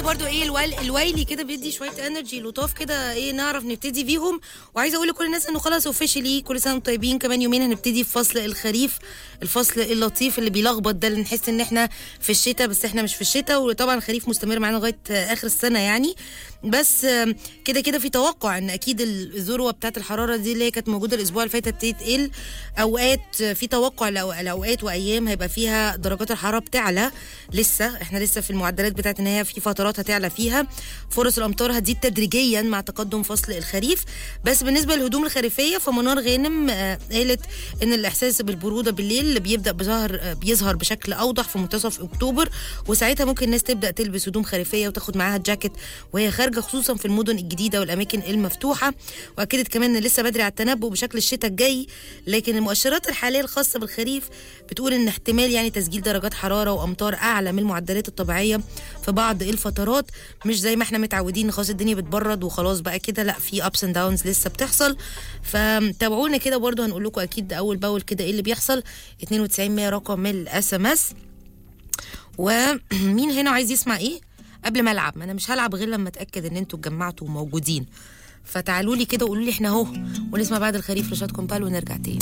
برضو ايه الويل الويلي كده بيدي شويه انرجي لطاف كده ايه نعرف نبتدي بيهم وعايزه اقول لكل الناس انه خلاص اوفيشلي كل سنه وانتم طيبين كمان يومين هنبتدي في فصل الخريف الفصل اللطيف اللي بيلخبط ده اللي نحس ان احنا في الشتاء بس احنا مش في الشتاء وطبعا الخريف مستمر معانا لغايه اخر السنه يعني بس آم، كده كده في توقع ان اكيد الذروه بتاعت الحراره دي اللي هي كانت موجوده الاسبوع اللي فات تبتدي تقل اوقات في توقع لأو- لاوقات وايام هيبقى فيها درجات الحراره بتعلى لسه احنا لسه في المعدلات بتاعت ان هي في فترات هتعلى فيها فرص الامطار هتزيد تدريجيا مع تقدم فصل الخريف بس بالنسبه للهدوم الخريفيه فمنار غانم آه، قالت ان الاحساس بالبروده بالليل اللي بيبدا بظهر آه، بيظهر بشكل اوضح في منتصف اكتوبر وساعتها ممكن الناس تبدا تلبس هدوم خريفيه وتاخد معاها جاكيت وهي خارجه خصوصا في المدن الجديده والاماكن المفتوحه واكدت كمان ان لسه بدري على التنبؤ بشكل الشتاء الجاي لكن المؤشرات الحاليه الخاصه بالخريف بتقول ان احتمال يعني تسجيل درجات حراره وامطار اعلى من المعدلات الطبيعيه في بعض الفترات مش زي ما احنا متعودين إن خلاص الدنيا بتبرد وخلاص بقى كده لا في ابس اند داونز لسه بتحصل فتابعونا كده برضو هنقول لكم اكيد اول باول كده ايه اللي بيحصل 92 100 رقم الاس ام اس ومين هنا عايز يسمع ايه قبل ما العب ما انا مش هلعب غير لما اتاكد ان انتوا اتجمعتوا وموجودين فتعالوا لي كده وقولوا لي احنا اهو ونسمع بعد الخريف رشاد كومبال ونرجع تاني